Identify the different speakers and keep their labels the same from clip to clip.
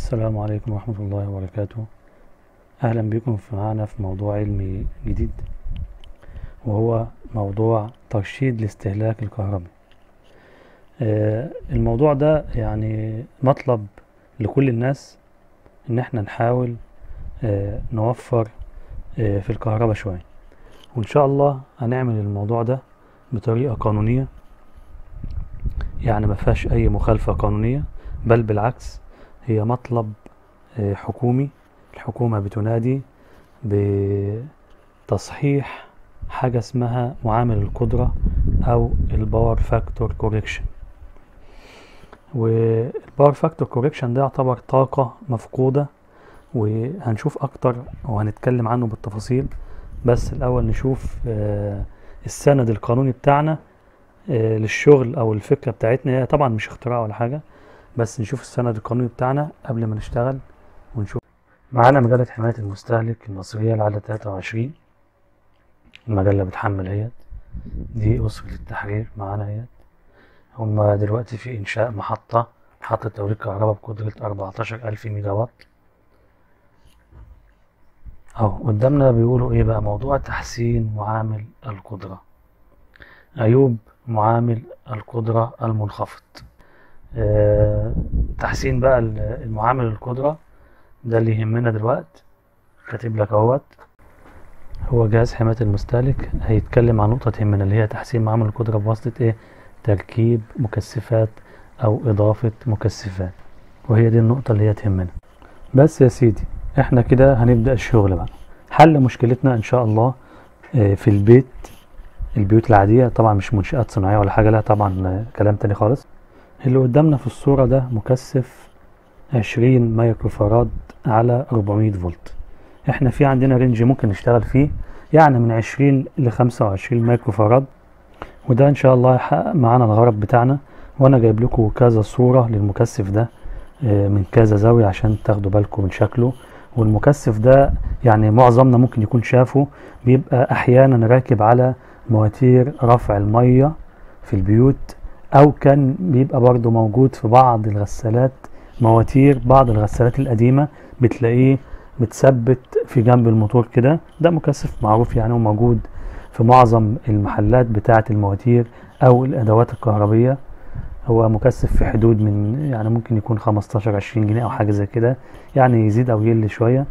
Speaker 1: السلام عليكم ورحمة الله وبركاته أهلا بكم في معنا في موضوع علمي جديد وهو موضوع ترشيد الاستهلاك الكهربي آه، الموضوع ده يعني مطلب لكل الناس إن احنا نحاول آه، نوفر آه، في الكهرباء شوية وإن شاء الله هنعمل الموضوع ده بطريقة قانونية يعني ما فيهاش أي مخالفة قانونية بل بالعكس هي مطلب آه، حكومي الحكومة بتنادي بتصحيح حاجة اسمها معامل القدرة أو الباور فاكتور كوريكشن والباور فاكتور كوريكشن ده يعتبر طاقة مفقودة وهنشوف أكتر وهنتكلم عنه بالتفاصيل بس الأول نشوف آه، السند القانوني بتاعنا آه، للشغل أو الفكرة بتاعتنا هي طبعا مش اختراع ولا حاجة بس نشوف السند القانوني بتاعنا قبل ما نشتغل ونشوف معانا مجلة حماية المستهلك المصرية العدد 23 المجلة بتحمل اهيت دي أسرة التحرير معانا اهيت هما دلوقتي في إنشاء محطة محطة توليد كهرباء بقدرة 14000 ميجا وات أهو قدامنا بيقولوا إيه بقى موضوع تحسين معامل القدرة عيوب معامل القدرة المنخفض آه، تحسين بقى ال- المعامل القدرة ده اللي يهمنا دلوقتي كاتب لك اهوت هو جهاز حماية المستهلك هيتكلم عن نقطة تهمنا اللي هي تحسين معامل القدرة بواسطة ايه تركيب مكثفات او اضافة مكثفات وهي دي النقطة اللي هي تهمنا بس يا سيدي احنا كده هنبدأ الشغل بقى حل مشكلتنا ان شاء الله آه، في البيت البيوت العادية طبعا مش منشآت صناعية ولا حاجة لا طبعا آه، كلام تاني خالص اللي قدامنا في الصورة ده مكثف 20 مايكرو فاراد على 400 فولت احنا في عندنا رينج ممكن نشتغل فيه يعني من 20 ل 25 مايكرو فاراد وده ان شاء الله هيحقق معانا الغرض بتاعنا وانا جايب لكم كذا صورة للمكثف ده آه، من كذا زاوية عشان تاخدوا بالكم من شكله والمكثف ده يعني معظمنا ممكن يكون شافه بيبقى احيانا راكب على مواتير رفع المية في البيوت او كان بيبقى برضه موجود في بعض الغسالات مواتير بعض الغسالات القديمة بتلاقيه متثبت في جنب الموتور كده ده مكثف معروف يعني وموجود في معظم المحلات بتاعة المواتير او الادوات الكهربية هو مكثف في حدود من يعني ممكن يكون 15 20 جنيه او حاجة زي كده يعني يزيد او يقل شوية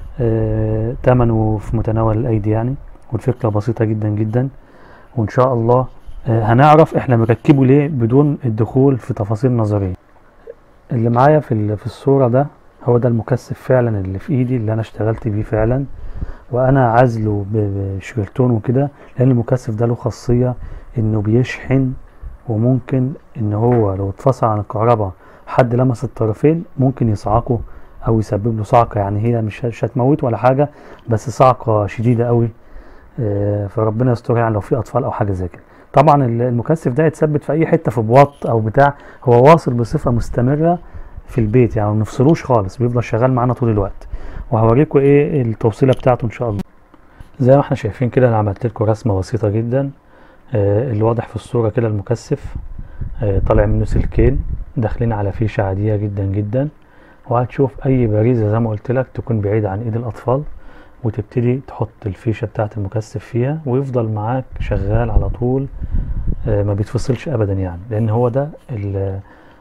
Speaker 1: آه، تمنه في متناول الايدي يعني والفكرة بسيطة جدا جدا وان شاء الله آه، هنعرف احنا مركبه ليه بدون الدخول في تفاصيل نظرية اللي معايا في ال- في الصورة ده هو ده المكثف فعلا اللي في ايدي اللي انا اشتغلت بيه فعلا وانا عازله ب- بشريطون وكده لان المكثف ده له خاصية انه بيشحن وممكن ان هو لو اتفصل عن الكهرباء حد لمس الطرفين ممكن يصعقه او يسبب له صعقة يعني هي مش مش هتموت ولا حاجة بس صعقة شديدة قوي آه، فربنا يستر يعني لو في اطفال او حاجة زي كده طبعا ال- المكثف ده يتثبت في اي حته في بواط او بتاع هو واصل بصفه مستمره في البيت يعني ما بنفصلوش خالص بيفضل شغال معانا طول الوقت وهوريكم ايه التوصيله بتاعته ان شاء الله زي ما احنا شايفين كده انا عملت لكم رسمه بسيطه جدا آه، اللي واضح في الصوره كده المكثف آه، طالع منه سلكين داخلين على فيشه عاديه جدا جدا وهتشوف اي باريزه زي ما قلت لك تكون بعيده عن ايد الاطفال وتبتدي تحط الفيشه بتاعه المكثف فيها ويفضل معاك شغال على طول آه، ما بيتفصلش ابدا يعني لان هو ده ال-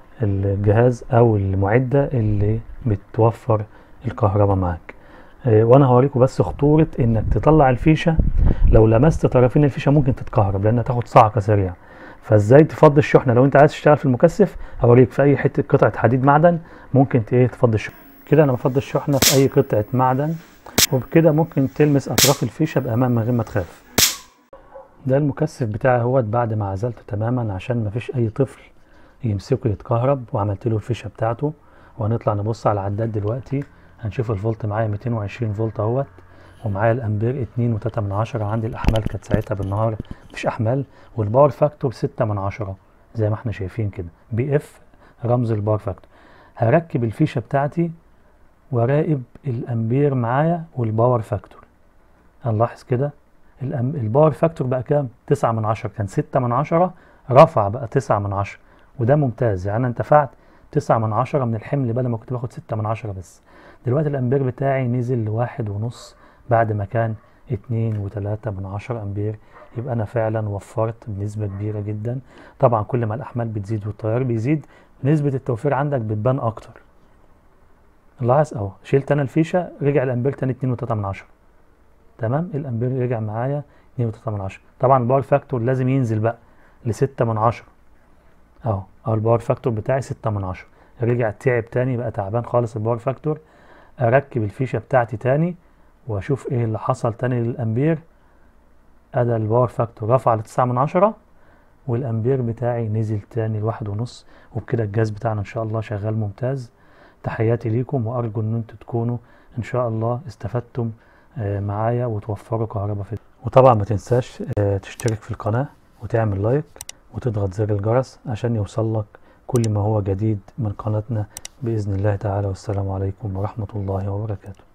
Speaker 1: الجهاز او المعده اللي بتوفر الكهرباء معاك آه، وانا هوريكم بس خطوره انك تطلع الفيشه لو لمست طرفين الفيشه ممكن تتكهرب لانها تاخد صعقه سريعه فازاي تفضي الشحنه لو انت عايز تشتغل في المكثف هوريك في اي حته قطعه حديد معدن ممكن ت- ايه تفضي الشحنه كده انا بفضي الشحنه في اي قطعه معدن وبكده ممكن تلمس اطراف الفيشه بامان من غير ما تخاف ده المكثف بتاعي اهوت بعد ما عزلته تماما عشان ما فيش اي طفل يمسكه يتكهرب وعملت له الفيشه بتاعته وهنطلع نبص على العداد دلوقتي هنشوف الفولت معايا 220 فولت اهوت ومعايا الامبير 2 و3 من عشرة عندي الاحمال كانت ساعتها بالنهار مفيش احمال والباور فاكتور 6 من عشرة زي ما احنا شايفين كده بي اف رمز الباور فاكتور هركب الفيشه بتاعتي وراقب الامبير معايا والباور فاكتور هنلاحظ كده الأم- الباور فاكتور بقى كام؟ 9 من 10 كان 6 من 10 رفع بقى 9 من 10 وده ممتاز يعني انا انتفعت تسعة من عشرة من الحمل بدل ما كنت باخد ستة من عشرة بس دلوقتي الأمبير بتاعي نزل لواحد ونص بعد ما كان اتنين وتلاتة من عشرة أمبير يبقى أنا فعلا وفرت بنسبة كبيرة جدا طبعا كل ما الأحمال بتزيد والتيار بيزيد نسبة التوفير عندك بتبان أكتر لاحظ أهو شلت أنا الفيشة رجع الأمبير تاني اتنين وتلاتة من عشرة تمام الأمبير رجع معايا اتنين وتلاتة من عشرة طبعا الباور فاكتور لازم ينزل بقى لستة من عشرة اهو اهو الباور فاكتور بتاعي ستة من عشرة رجع تعب تاني بقى تعبان خالص الباور فاكتور اركب الفيشه بتاعتي تاني واشوف ايه اللي حصل تاني للامبير ادى الباور فاكتور رفع لتسعة من عشرة والامبير بتاعي نزل تاني لواحد ونص وبكده الجهاز بتاعنا ان شاء الله شغال ممتاز تحياتي ليكم وارجو ان انتوا تكونوا ان شاء الله استفدتم آه، معايا وتوفروا كهرباء في وطبعا ما تنساش آه، تشترك في القناة وتعمل لايك وتضغط زر الجرس عشان يوصلك كل ما هو جديد من قناتنا بإذن الله تعالى والسلام عليكم ورحمة الله وبركاته